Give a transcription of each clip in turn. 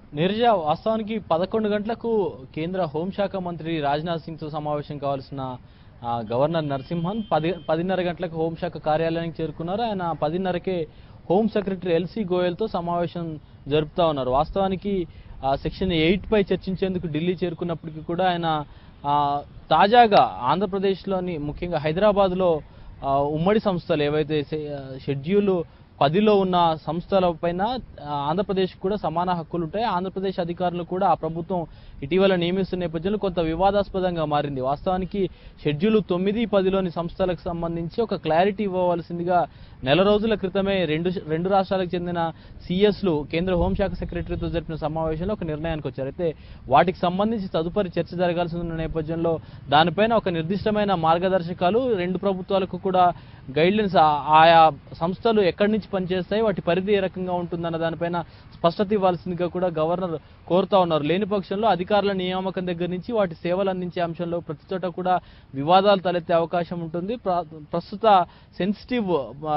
నీరజ వాస్తవానికి పదకొండు గంటలకు కేంద్ర హోంశాఖ మంత్రి రాజ్నాథ్ సింగ్ తో సమావేశం కావాల్సిన ఆ, గవర్నర్ నరసింహన్ పది పదిన్నర గంటలకు హోంశాఖ కార్యాలయానికి చేరుకున్నారు ఆయన పదిన్నరకే హోం సెక్రటరీ ఎల్సీ గోయల్తో సమావేశం జరుపుతా ఉన్నారు వాస్తవానికి ఆ, సెక్షన్ ఎయిట్ పై చర్చించేందుకు ఢిల్లీ చేరుకున్నప్పటికీ కూడా ఆయన ఆ, తాజాగా ఆంధ్రప్రదేశ్లోని ముఖ్యంగా హైదరాబాద్లో ఆ, ఉమ్మడి సంస్థలు ఏవైతే సె- ఆ, షెడ్యూల్ పదిలో ఉన్న సంస్థల పైన ఆ, ఆంధ్రప్రదేశ్ కూడా సమాన హక్కులు ఉంటాయి ఆంధ్రప్రదేశ్ అధికారులు కూడా ఆ ప్రభుత్వం ఇటీవల నియమిస్తున్న నేపథ్యంలో కొంత వివాదాస్పదంగా మారింది వాస్తవానికి షెడ్యూల్ తొమ్మిది పదిలోని సంస్థలకు సంబంధించి ఒక క్లారిటీ ఇవ్వవలసిందిగా నెల రోజుల క్రితమే రెండు రెండు రాష్ట్రాలకు చెందిన సిఎస్లు కేంద్ర హోంశాఖ సెక్రటరీతో జరిపిన సమావేశంలో ఒక నిర్ణయానికి వచ్చారు అయితే వాటికి సంబంధించి తదుపరి చర్చ జరగాల్సి ఉన్న నేపథ్యంలో దానిపైన ఒక నిర్దిష్టమైన మార్గదర్శకాలు రెండు ప్రభుత్వాలకు కూడా గైడ్లైన్స్ ఆయా సంస్థలు ఎక్కడి నుంచి పనిచేస్తాయి వాటి పరిధి ఏ రకంగా ఉంటుందన్న దానిపైన స్పష్టత ఇవ్వాల్సిందిగా కూడా గవర్నర్ కోరుతా ఉన్నారు లేని పక్షంలో అధికారుల నియామకం దగ్గర నుంచి వాటి సేవలు అందించే అంశంలో ప్రతి చోట కూడా వివాదాలు తలెత్తే అవకాశం ఉంటుంది ప్ర- ప్రస్తుత సెన్సిటివ్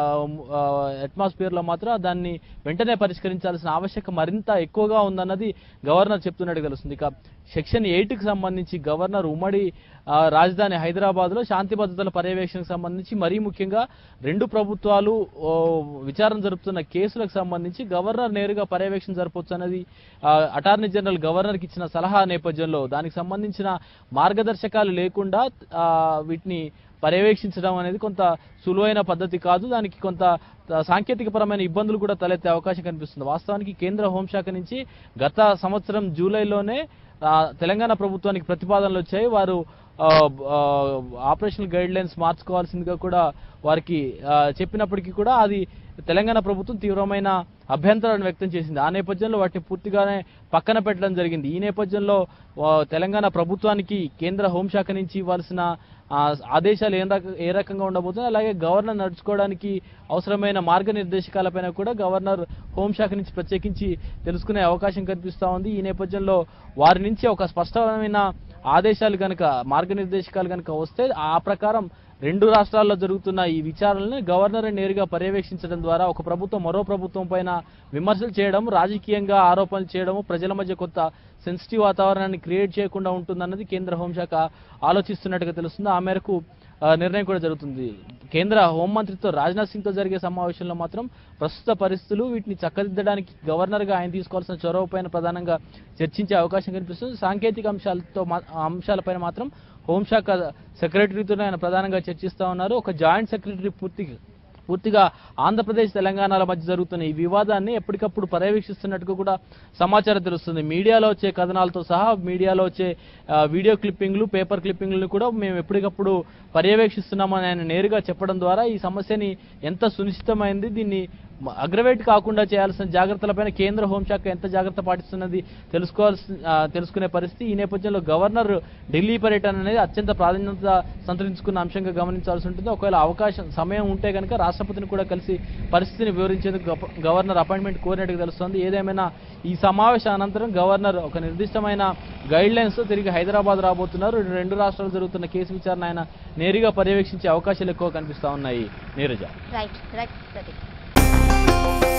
అట్మాస్ఫియర్ లో మాత్రం దాన్ని వెంటనే పరిష్కరించాల్సిన ఆవశ్యకత మరింత ఎక్కువగా ఉందన్నది గవర్నర్ చెప్తున్నట్టు తెలుస్తుంది ఇక సెక్షన్ ఎయిట్ కి సంబంధించి గవర్నర్ ఉమ్మడి ఆ, రాజధాని హైదరాబాద్ లో శాంతి భద్రతల పర్యవేక్షణకు సంబంధించి మరీ ముఖ్యంగా రెండు ప్రభుత్వాలు ఓ, విచారణ జరుపుతున్న కేసులకు సంబంధించి గవర్నర్ నేరుగా పర్యవేక్షణ జరపవచ్చు అనేది ఆ, అటార్నీ జనరల్ గవర్నర్ కి ఇచ్చిన సలహా నేపథ్యంలో దానికి సంబంధించిన మార్గదర్శకాలు లేకుండా ఆ, వీటిని పర్యవేక్షించడం అనేది కొంత సులువైన పద్ధతి కాదు దానికి కొంత ఆ, సాంకేతికపరమైన ఇబ్బందులు కూడా తలెత్తే అవకాశం కనిపిస్తుంది వాస్తవానికి కేంద్ర హోంశాఖ నుంచి గత సంవత్సరం జూలైలోనే ఆ, తెలంగాణ ప్రభుత్వానికి ప్రతిపాదనలు వచ్చాయి వారు ఆ, ఆ, ఆపరేషనల్ గైడ్ లైన్స్ మార్చుకోవాల్సిందిగా కూడా వారికి ఆ, చెప్పినప్పటికీ కూడా అది తెలంగాణ ప్రభుత్వం తీవ్రమైన అభ్యంతరాలను వ్యక్తం చేసింది ఆ నేపథ్యంలో వాటిని పూర్తిగానే పక్కన పెట్టడం జరిగింది ఈ నేపథ్యంలో ఆ, తెలంగాణ ప్రభుత్వానికి కేంద్ర హోంశాఖ నుంచి ఇవ్వాల్సిన ఆ, ఆదేశాలు ఏ రక ఏ రకంగా ఉండబోతుంది అలాగే గవర్నర్ నడుచుకోవడానికి అవసరమైన మార్గనిర్దేశకాలపైన కూడా గవర్నర్ హోంశాఖ నుంచి ప్రత్యేకించి తెలుసుకునే అవకాశం కనిపిస్తా ఉంది ఈ నేపథ్యంలో వారి నుంచి ఒక స్పష్టమైన ఆదేశాలు కనుక మార్గనిర్దేశకాలు కనుక వస్తే ఆ ప్రకారం రెండు రాష్ట్రాల్లో జరుగుతున్న ఈ విచారణలను గవర్నర్ నేరుగా పర్యవేక్షించడం ద్వారా ఒక ప్రభుత్వం మరో ప్రభుత్వం పైన విమర్శలు చేయడం రాజకీయంగా ఆరోపణలు చేయడం ప్రజల మధ్య కొత్త సెన్సిటివ్ వాతావరణాన్ని క్రియేట్ చేయకుండా ఉంటుందన్నది కేంద్ర హోంశాఖ ఆలోచిస్తున్నట్టుగా తెలుస్తుంది ఆ మేరకు ఆ, నిర్ణయం కూడా జరుగుతుంది కేంద్ర హోంమంత్రితో రాజ్నాథ్ సింగ్ తో జరిగే సమావేశంలో మాత్రం ప్రస్తుత పరిస్థితులు వీటిని చక్కదిద్దడానికి గవర్నర్ గా ఆయన తీసుకోవాల్సిన చొరవ పైన ప్రధానంగా చర్చించే అవకాశం కనిపిస్తుంది సాంకేతిక అంశాలతో మా- అంశాలపైన మాత్రం హోంశాఖ సెక్రటరీతోనే ఆయన ప్రధానంగా చర్చిస్తా ఉన్నారు ఒక జాయింట్ సెక్రటరీ పూర్తిగా పూర్తిగా ఆంధ్రప్రదేశ్ తెలంగాణల మధ్య జరుగుతున్న ఈ వివాదాన్ని ఎప్పటికప్పుడు పర్యవేక్షిస్తున్నట్టుగా కూడా సమాచారం తెలుస్తుంది మీడియాలో వచ్చే కథనాలతో సహా మీడియాలో వచ్చే ఆ, వీడియో క్లిప్పింగ్లు పేపర్ క్లిప్పింగ్లను కూడా మేము ఎప్పటికప్పుడు పర్యవేక్షిస్తున్నామని ఆయన నేరుగా చెప్పడం ద్వారా ఈ సమస్యని ఎంత సునిశ్చితమైంది దీన్ని అగ్రవేట్ కాకుండా చేయాల్సిన జాగ్రత్తలపైన కేంద్ర హోంశాఖ ఎంత జాగ్రత్త పాటిస్తున్నది తెలుసుకోవాల్సి ఆ, తెలుసుకునే పరిస్థితి ఈ నేపథ్యంలో గవర్నర్ ఢిల్లీ పర్యటన అనేది అత్యంత ప్రాధాన్యత సంతరించుకున్న అంశంగా గమనించాల్సి ఉంటుంది ఒకవేళ అవకాశం సమయం ఉంటే కనుక రాష్ట్రపతిని కూడా కలిసి పరిస్థితిని వివరించేందుకు గవ- గవర్నర్ అపాయింట్మెంట్ కోరినట్టుగా తెలుస్తోంది ఏదేమైనా ఈ సమావేశం అనంతరం గవర్నర్ ఒక నిర్దిష్టమైన గైడ్ లైన్స్ తో తిరిగి హైదరాబాద్ రాబోతున్నారు రెండు రాష్ట్రాలు జరుగుతున్న కేసు విచారణ ఆయన నేరుగా పర్యవేక్షించే అవకాశాలు ఎక్కువ కనిపిస్తా ఉన్నాయి నీరజ రైట్ రైట్ ప్రదీప్